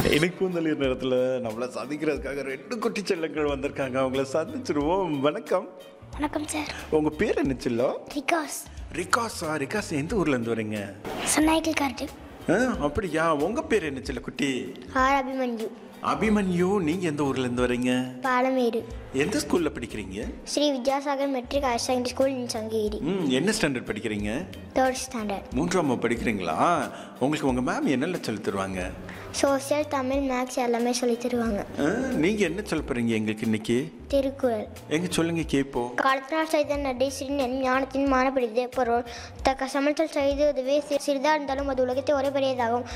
இணைப்பூந்தளிர் நேரத்தில் நம்மளை சந்திக்கிறதுக்காக ரெண்டு குட்டி செல்லங்கள் வந்திருக்காங்க அவங்கள சந்திச்சிருவோம் வணக்கம் வணக்கம் சார் உங்கள் பேர் என்ன செல்லம் விகாஸ் ரிகாஸா ரிகாஸ் எந்த ஊர்லேருந்து வரீங்க சன்னாய்க்கல் கார்டு ஆ அப்படியா உங்கள் பேர் என்ன செல்ல குட்டி ஆர் அபிமன்யு அபிமன்யு நீங்கள் எந்த ஊர்லேருந்து வரீங்க பாலமேடு எந்த ஸ்கூலில் படிக்கிறீங்க Sri Vidyasagar matric higher secondary school in Sankagiri ம் என்ன ஸ்டாண்டர்ட் படிக்கிறீங்க தேர்ட் ஸ்டாண்டர்ட் மூன்றாம் வகுப்பு படிக்கிறீங்களா உங்களுக்கு உங்கள் மேம் என்னெல்லாம் சொல்லித் தருவாங்க சோசியல் தமிழ் மேக்ஸ் எல்லாமே சொல்லித் தருவாங்க நீங்கள் என்ன சொல்ல போகிறீங்க எங்களுக்கு இன்னைக்கு திருக்குறள் எங்க சொல்லுங்க கேட்போம் காலத்தினால் செய்த நடை சிறின் ஞானத்தின் மானப்பிடித்தே பொருள் தக்க சமத்தில் செய்து உதவி சி- சிறிதா இருந்தாலும் அது உலகத்தை ஒரே பெரியதாகும்